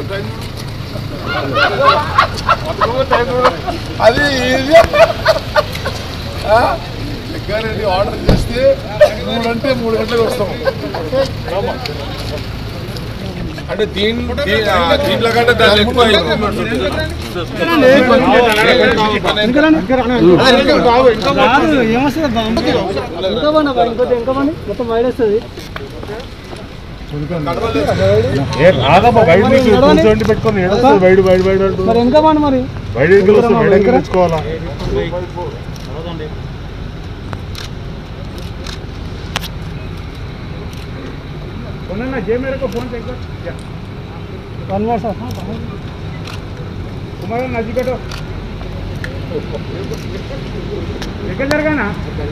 అది ఇది ఆ? జగ్గారెడ్డి ఆర్డర్ చేస్తే మూడు అంటే మూడు గంటలకు వస్తాం అంటే దీని దీ- ఆ, దీంట్లో కంటే దాని ఎక్కువ improvements ఉంటుంది. రాదు ఏమొస్తుంది బాంబు ఇంకా బాగా ఇంకోటి ఇంకా బాగా మొత్తం వైడ్ వస్తుంది కూర్చోండి పెట్టుకొని ఏడొస్తుంది వైడ్ వైడ్ వైడ్ అంటూ మరి ఇంకా బాగా మరి వైడ్ యాంగిల్ వస్తుంది వైడ్ యాంగిల్ తెచ్చుకోవాలా వన్ మోర్ సార్ కుమార్ నజికటో ఎక్కడ జరగానా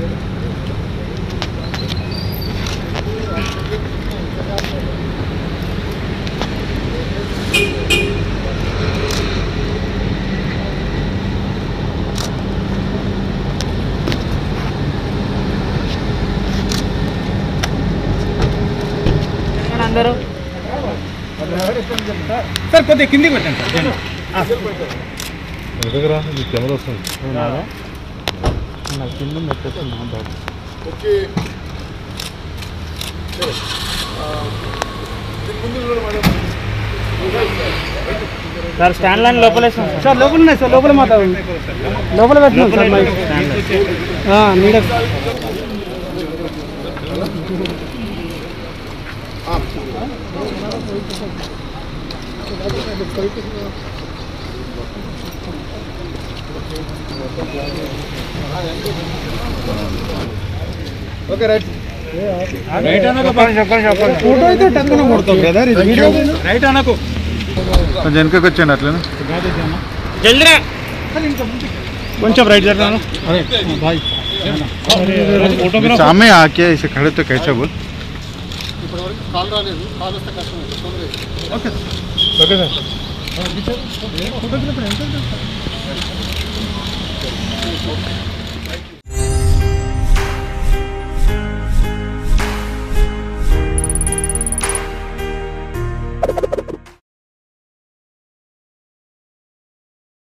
అందరూ సార్ కొద్దిగా కిందికి పెట్టండి సార్ ఎదుగురా నీ కెమెరా వస్తుంది ఓకే సార్ స్టాండ్ లైన్ లోపల సార్ లోపల ఉన్నాయి సార్ లోపల మాట్లాడండి లోపల పెట్టినాం సార్ మైక్ ఆ, నీడ ఓకే రైట్ ఫోటో అయితే టక్కున కొడతాం కదా రైట్ అనకు కొంచెం వెనకకి వచ్చాను అట్లనే జల్దిరా కొంచెం రైట్ జరగాను బాయ్ सामने आके ऐसे खड़े तो कैसे बोल కాల్ రాలేదు కాల్ వస్తే కష్టం అవుతుంది. తొందరగా ఓకే సార్